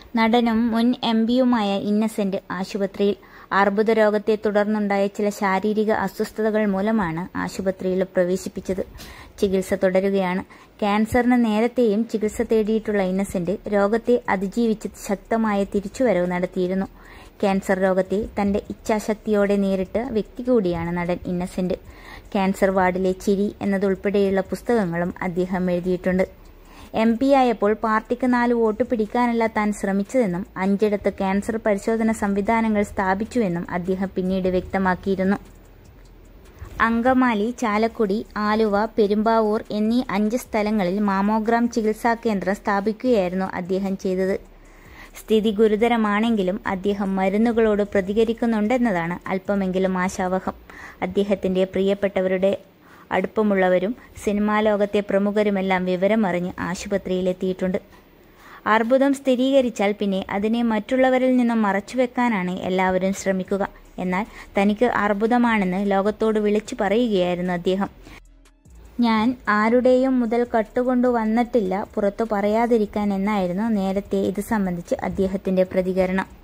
നടനും മുൻ എം പിയുമായ ഇന്നസെന്റ് ആശുപത്രിയിൽ അർബുദ രോഗത്തെ തുടർന്നുണ്ടായ ചില ശാരീരിക അസ്വസ്ഥതകൾ മൂലമാണ് ആശുപത്രിയിൽ പ്രവേശിപ്പിച്ചത് ചികിത്സ തുടരുകയാണ് ക്യാൻസറിന് നേരത്തെയും ചികിത്സ തേടിയിട്ടുള്ള ഇന്നസെന്റ് രോഗത്തെ അതിജീവിച്ച് ശക്തമായ തിരിച്ചുവരവ് നടത്തിയിരുന്നു ക്യാൻസർ രോഗത്തെ തന്റെ ഇച്ഛാശക്തിയോടെ നേരിട്ട വ്യക്തി കൂടിയാണ് നടൻ ഇന്നസെന്റ് ക്യാൻസർ വാർഡിലെ ചിരി എന്നതുൾപ്പെടെയുള്ള പുസ്തകങ്ങളും അദ്ദേഹം എഴുതിയിട്ടുണ്ട് എം പി ആയപ്പോൾ പാർട്ടിക്ക് നാല് വോട്ട് പിടിക്കാനല്ല താൻ ശ്രമിച്ചതെന്നും അഞ്ചിടത്ത് ക്യാൻസർ പരിശോധന സംവിധാനങ്ങൾ സ്ഥാപിച്ചുവെന്നും അദ്ദേഹം പിന്നീട് വ്യക്തമാക്കിയിരുന്നു അങ്കമാലി ചാലക്കുടി ആലുവ പെരുമ്പാവൂർ എന്നീ അഞ്ച് സ്ഥലങ്ങളിൽ മാമോഗ്രാം ചികിത്സാ കേന്ദ്രം സ്ഥാപിക്കുകയായിരുന്നു അദ്ദേഹം ചെയ്തത് സ്ഥിതി ഗുരുതരമാണെങ്കിലും അദ്ദേഹം മരുന്നുകളോട് പ്രതികരിക്കുന്നുണ്ടെന്നതാണ് അല്പമെങ്കിലും ആശാവഹം അദ്ദേഹത്തിന്റെ പ്രിയപ്പെട്ടവരുടെ അടുപ്പമുള്ളവരും സിനിമാ ലോകത്തെ പ്രമുഖരുമെല്ലാം വിവരമറിഞ്ഞ് ആശുപത്രിയിലെത്തിയിട്ടുണ്ട് അർബുദം സ്ഥിരീകരിച്ചാൽ പിന്നെ അതിനെ മറ്റുള്ളവരിൽ നിന്നും മറച്ചുവെക്കാനാണ് എല്ലാവരും ശ്രമിക്കുക എന്നാൽ തനിക്ക് അർബുദമാണെന്ന് ലോകത്തോട് വിളിച്ചു പറയുകയായിരുന്നു അദ്ദേഹം ഞാൻ ആരുടെയും മുതൽ കട്ടുകൊണ്ടു വന്നിട്ടില്ല പുറത്തു പറയാതിരിക്കാൻ എന്നായിരുന്നു നേരത്തെ ഇത് സംബന്ധിച്ച് അദ്ദേഹത്തിന്റെ പ്രതികരണം